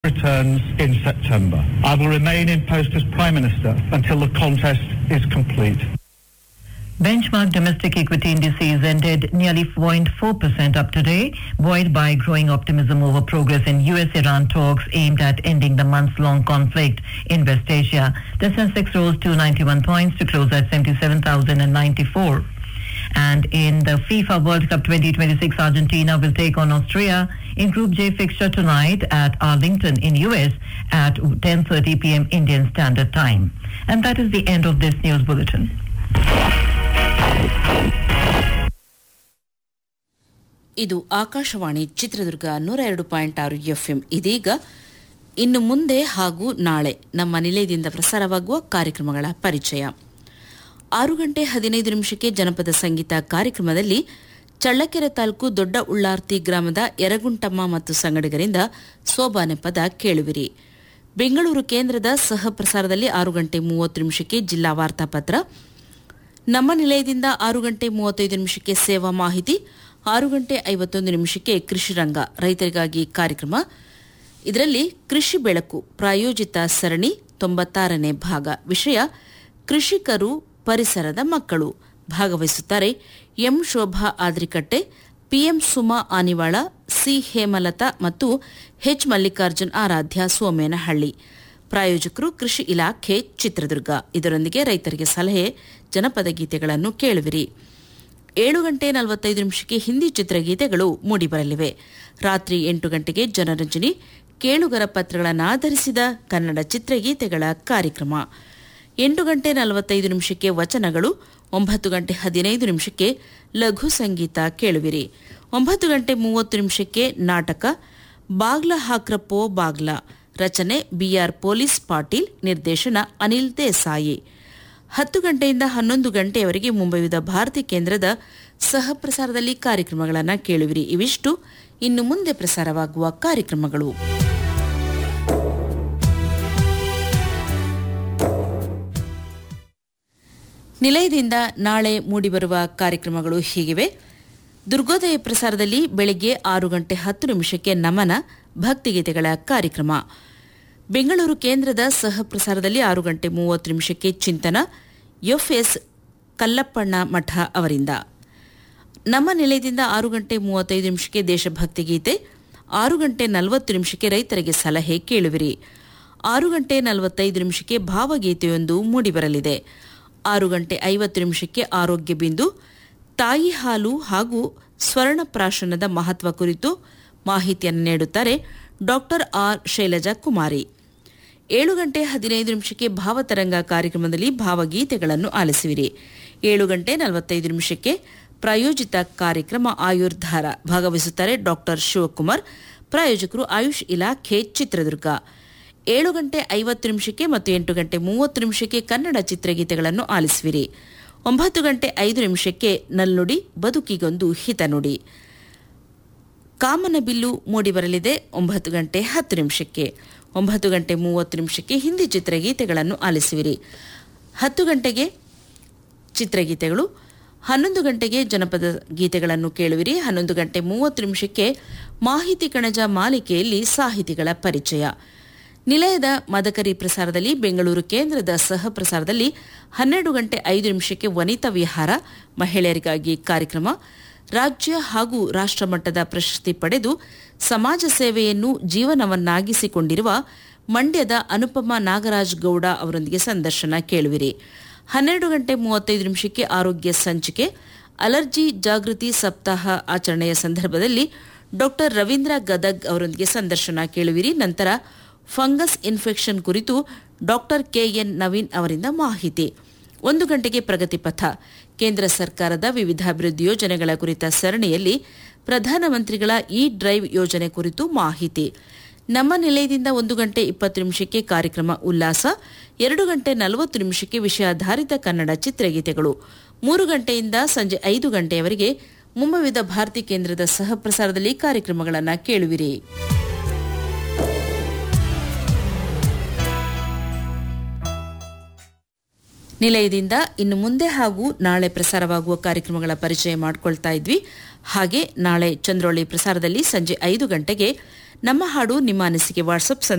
returns in September. I will remain in post as Prime Minister until the contest is complete. Benchmark domestic equity indices ended nearly 0.4% up today, buoyed by growing optimism over progress in US-Iran talks aimed at ending the months-long conflict in West Asia. The Sensex rose to 91 points to close at 77,094. And in the FIFA World Cup 2026, Argentina will take on Austria in Group J fixture tonight at Arlington in US at 10.30 p.m. Indian Standard Time. And that is the end of this news bulletin. ಇದು ಆಕಾಶವಾಣಿ ಚಿತ್ರದುರ್ಗ ನೂರ ಎರಡು point ಆರು FM ಇದೀಗ ಇನ್ನು ಮುಂದೆ ಹಾಗೂ ನಾಳೆ ನಮ್ಮ ನಿಲಯದಿಂದ ಪ್ರಸಾರವಾಗುವ ಕಾರ್ಯಕ್ರಮಗಳ ಪರಿಚಯ ಆರು ಗಂಟೆ ಹದಿನೈದು ನಿಮಿಷಕ್ಕೆ ಜನಪದ ಸಂಗೀತ ಕಾರ್ಯಕ್ರಮದಲ್ಲಿ ಚಳ್ಳಕೆರೆ ತಾಲೂಕು ದೊಡ್ಡ ಉಳ್ಳಾರ್ತಿ ಗ್ರಾಮದ ಯರಗುಂಟಮ್ಮ ಮತ್ತು ಸಂಗಡಿಗರಿಂದ ಸೋಬಾನೆ ಪದ ಕೇಳುವಿರಿ ಬೆಂಗಳೂರು ಕೇಂದ್ರದ ಸಹ ಪ್ರಸಾರದಲ್ಲಿ ಆರು ಗಂಟೆ ಮೂವತ್ತು ನಿಮಿಷಕ್ಕೆ ಜಿಲ್ಲಾ ವಾರ್ತಾಪತ್ರ ನಮ್ಮ ನಿಲಯದಿಂದ ಆರು ಗಂಟೆ ಮೂವತ್ತೈದು ನಿಮಿಷಕ್ಕೆ ಸೇವಾ ಮಾಹಿತಿ ಆರು ಗಂಟೆ ಐವತ್ತೊಂದು ನಿಮಿಷಕ್ಕೆ ಕೃಷಿ ರಂಗ ರೈತರಿಗಾಗಿ ಕಾರ್ಯಕ್ರಮ ಇದರಲ್ಲಿ ಕೃಷಿ ಬೆಳಕು ಪ್ರಾಯೋಜಿತ ಸರಣಿ ತೊಂಬತ್ತಾರನೇ ಭಾಗ ವಿಷಯ ಕೃಷಿಕರು ಪರಿಸರದ ಮಕ್ಕಳು ಭಾಗವಹಿಸುತ್ತಾರೆ M Shobha Adrikatte PM Suma Anivala C Hemalatha ಮತ್ತು ಎಚ್ ಮಲ್ಲಿಕಾರ್ಜುನ್ ಆರಾಧ್ಯ ಸೋಮೇನಹಳ್ಳಿ ಪ್ರಾಯೋಜಕರು ಕೃಷಿ ಇಲಾಖೆ ಚಿತ್ರದುರ್ಗ ಇದರೊಂದಿಗೆ ರೈತರಿಗೆ ಸಲಹೆ ಜನಪದ ಗೀತೆಗಳನ್ನು ಕೇಳುವಿರಿ ಏಳು ಗಂಟೆ ನಲವತ್ತೈದು ನಿಮಿಷಕ್ಕೆ ಹಿಂದಿ ಚಿತ್ರಗೀತೆಗಳು ಮೂಡಿಬರಲಿವೆ ರಾತ್ರಿ ಎಂಟು ಗಂಟೆಗೆ ಜನರಂಜನಿ ಕೇಳುಗರ ಪತ್ರಗಳನ್ನಾಧರಿಸಿದ ಕನ್ನಡ ಚಿತ್ರಗೀತೆಗಳ ಕಾರ್ಯಕ್ರಮ ಎಂಟು ಗಂಟೆ ನಲವತ್ತೈದು ನಿಮಿಷಕ್ಕೆ ವಚನಗಳು ಒಂಬತ್ತು ಗಂಟೆ ಹದಿನೈದು ನಿಮಿಷಕ್ಕೆ ಲಘು ಸಂಗೀತ ಕೇಳುವಿರಿ ಒಂಬತ್ತು ಗಂಟೆ ಮೂವತ್ತು ನಿಮಿಷಕ್ಕೆ ನಾಟಕ ಬಾಗ್ಲ ಹಾಕ್ರಪ್ಪೋ ಬಾಗ್ಲ ರಚನೆ ಬಿಆರ್ ಪೊಲೀಸ್ ಪಾಟೀಲ್ ನಿರ್ದೇಶನ ಅನಿಲ್ ದೇಸಾಯಿ ಹತ್ತು ಗಂಟೆಯಿಂದ ಹನ್ನೊಂದು ಗಂಟೆಯವರೆಗೆ ಮುಂಬೈದ ಭಾರತಿ ಕೇಂದ್ರದ ಸಹ ಪ್ರಸಾರದಲ್ಲಿ ಕಾರ್ಯಕ್ರಮಗಳನ್ನು ಕೇಳುವಿರಿ ಇವಿಷ್ಟು ಇನ್ನು ಮುಂದೆ ಪ್ರಸಾರವಾಗುವ ಕಾರ್ಯಕ್ರಮಗಳು ನಿಲಯದಿಂದ ನಾಳೆ ಮೂಡಿಬರುವ ಕಾರ್ಯಕ್ರಮಗಳು ಹೀಗಿವೆ ದುರ್ಗೋದಯ ಪ್ರಸಾರದಲ್ಲಿ ಬೆಳಗ್ಗೆ ಆರು ಗಂಟೆ ಹತ್ತು ನಿಮಿಷಕ್ಕೆ ನಮನ ಭಕ್ತಿಗೀತೆಗಳ ಕಾರ್ಯಕ್ರಮ ಬೆಂಗಳೂರು ಕೇಂದ್ರದ ಸಹ ಪ್ರಸಾರದಲ್ಲಿ ಆರು ಗಂಟೆ ಮೂವತ್ತು ನಿಮಿಷಕ್ಕೆ ಚಿಂತನ ಎಫ್ಎಸ್ ಕಲ್ಲಪ್ಪಣ್ಣ ಮಠ ಅವರಿಂದ ನಮ್ಮ ನಿಲಯದಿಂದ ಆರು ಗಂಟೆ ಮೂವತ್ತೈದು ನಿಮಿಷಕ್ಕೆ ದೇಶಭಕ್ತಿ ಗೀತೆ ಆರು ಗಂಟೆ ನಲವತ್ತು ನಿಮಿಷಕ್ಕೆ ರೈತರಿಗೆ ಸಲಹೆ ಕೇಳುವಿರಿ ಆರು ಗಂಟೆ ನಲವತ್ತೈದು ನಿಮಿಷಕ್ಕೆ ಭಾವಗೀತೆಯೊಂದು ಮೂಡಿಬರಲಿದೆ ಆರು ಗಂಟೆ ಐವತ್ತು ನಿಮಿಷಕ್ಕೆ ಆರೋಗ್ಯ ಬಿಂದು ತಾಯಿ ಹಾಲು ಹಾಗೂ ಸ್ವರ್ಣಪ್ರಾಶನದ ಮಹತ್ವ ಕುರಿತು ಮಾಹಿತಿಯನ್ನು ನೀಡುತ್ತಾರೆ ಡಾಕ್ಟರ್ ಆರ್ ಶೈಲಜಾ ಕುಮಾರಿ ಏಳು ಗಂಟೆ ಹದಿನೈದು ನಿಮಿಷಕ್ಕೆ ಭಾವತರಂಗ ಕಾರ್ಯಕ್ರಮದಲ್ಲಿ ಭಾವಗೀತೆಗಳನ್ನು ಆಲಿಸುವಿರಿ ಏಳು ಗಂಟೆ ನಲವತ್ತೈದು ನಿಮಿಷಕ್ಕೆ ಪ್ರಾಯೋಜಿತ ಕಾರ್ಯಕ್ರಮ ಆಯುರ್ಧಾರ ಭಾಗವಹಿಸುತ್ತಾರೆ ಡಾಕ್ಟರ್ ಶಿವಕುಮಾರ್ ಪ್ರಾಯೋಜಕರು ಆಯುಷ್ ಇಲಾಖೆ ಚಿತ್ರದುರ್ಗ ಏಳು ಗಂಟೆ ಐವತ್ತು ನಿಮಿಷಕ್ಕೆ ಮತ್ತು ಎಂಟು ಗಂಟೆ ಮೂವತ್ತು ನಿಮಿಷಕ್ಕೆ ಕನ್ನಡ ಚಿತ್ರಗೀತೆಗಳನ್ನು ಆಲಿಸುವಿರಿ ಒಂಬತ್ತು ಗಂಟೆ ಐದು ನಿಮಿಷಕ್ಕೆ ನಲ್ನುಡಿ ಬದುಕಿಗೊಂದು ಹಿತನುಡಿ ಕಾಮನಬಿಲ್ಲು ಮೂಡಿಬರಲಿದೆ ಒಂಬತ್ತು ಗಂಟೆ ಹತ್ತು ನಿಮಿಷಕ್ಕೆ ಒಂಬತ್ತು ಗಂಟೆ ಮೂವತ್ತು ನಿಮಿಷಕ್ಕೆ ಹಿಂದಿ ಚಿತ್ರಗೀತೆಗಳನ್ನು ಆಲಿಸುವಿರಿ ಹತ್ತು ಗಂಟೆಗೆ ಚಿತ್ರಗೀತೆಗಳು ಹನ್ನೊಂದು ಗಂಟೆಗೆ ಜನಪದ ಗೀತೆಗಳನ್ನು ಕೇಳುವಿರಿ ಹನ್ನೊಂದು ಗಂಟೆ ಮೂವತ್ತು ನಿಮಿಷಕ್ಕೆ ಮಾಹಿತಿ ಕಣಜ ಮಾಲಿಕೆಯಲ್ಲಿ ಸಾಹಿತಿಗಳ ಪರಿಚಯ ನಿಲಯದ ಮದಕರಿ ಪ್ರಸಾರದಲ್ಲಿ ಬೆಂಗಳೂರು ಕೇಂದ್ರದ ಸಹ ಪ್ರಸಾರದಲ್ಲಿ ಹನ್ನೆರಡು ಗಂಟೆ ಐದು ನಿಮಿಷಕ್ಕೆ ವನಿತಾ ವಿಹಾರ ಮಹಿಳೆಯರಿಗಾಗಿ ಕಾರ್ಯಕ್ರಮ ರಾಜ್ಯ ಹಾಗೂ ರಾಷ್ಟ್ರಮಟ್ಟದ ಪ್ರಶಸ್ತಿ ಪಡೆದು ಸಮಾಜ ಸೇವೆಯನ್ನು ಜೀವನವನ್ನಾಗಿಸಿಕೊಂಡಿರುವ ಮಂಡ್ಯದ ಅನುಪಮ ನಾಗರಾಜ್ ಗೌಡ ಅವರೊಂದಿಗೆ ಸಂದರ್ಶನ ಕೇಳುವಿರಿ ಹನ್ನೆರಡು ಗಂಟೆ ಮೂವತ್ತೈದು ನಿಮಿಷಕ್ಕೆ ಆರೋಗ್ಯ ಸಂಚಿಕೆ ಅಲರ್ಜಿ ಜಾಗೃತಿ ಸಪ್ತಾಹ ಆಚರಣೆಯ ಸಂದರ್ಭದಲ್ಲಿ ಡಾಕ್ಟರ್ ರವೀಂದ್ರ ಗದಗ್ ಅವರೊಂದಿಗೆ ಸಂದರ್ಶನ ಕೇಳುವಿರಿ ನಂತರ ಫಂಗಸ್ ಇನ್ಫೆಕ್ಷನ್ ಕುರಿತು ಡಾಕ್ಟರ್ ಕೆಎನ್ ನವೀನ್ ಅವರಿಂದ ಮಾಹಿತಿ ಒಂದು ಗಂಟೆಗೆ ಪ್ರಗತಿ ಪಥ ಕೇಂದ್ರ ಸರ್ಕಾರದ ವಿವಿಧ ಅಭಿವೃದ್ಧಿ ಯೋಜನೆಗಳ ಕುರಿತ ಸರಣಿಯಲ್ಲಿ ಪ್ರಧಾನಮಂತ್ರಿಗಳ ಇ ಡ್ರೈವ್ ಯೋಜನೆ ಕುರಿತು ಮಾಹಿತಿ ನಮ್ಮ ನಿಲಯದಿಂದ ಒಂದು ಗಂಟೆ ಇಪ್ಪತ್ತು ನಿಮಿಷಕ್ಕೆ ಕಾರ್ಯಕ್ರಮ ಉಲ್ಲಾಸ ಎರಡು ಗಂಟೆ ನಲವತ್ತು ನಿಮಿಷಕ್ಕೆ ವಿಷಯಾಧಾರಿತ ಕನ್ನಡ ಚಿತ್ರಗೀತೆಗಳು ಮೂರು ಗಂಟೆಯಿಂದ ಸಂಜೆ ಐದು ಗಂಟೆಯವರೆಗೆ ಮುಂಬವಿದ ಭಾರತಿ ಕೇಂದ್ರದ ಸಹ ಪ್ರಸಾರದಲ್ಲಿ ಕಾರ್ಯಕ್ರಮಗಳನ್ನು ಕೇಳುವಿರಿ ನಿಲಯದಿಂದ ಇನ್ನು ಮುಂದೆ ಹಾಗೂ ನಾಳೆ ಪ್ರಸಾರವಾಗುವ ಕಾರ್ಯಕ್ರಮಗಳ ಪರಿಚಯ ಮಾಡಿಕೊಳ್ತಾ ಇದ್ವಿ ಹಾಗೆ ನಾಳೆ ಚಂದ್ರೋಳಿ ಪ್ರಸಾರದಲ್ಲಿ ಸಂಜೆ ಐದು ಗಂಟೆಗೆ ನಮ್ಮ ಹಾಡು ನಿಮ್ಮ ಅನಿಸಿಕೆ ವಾಟ್ಸಪ್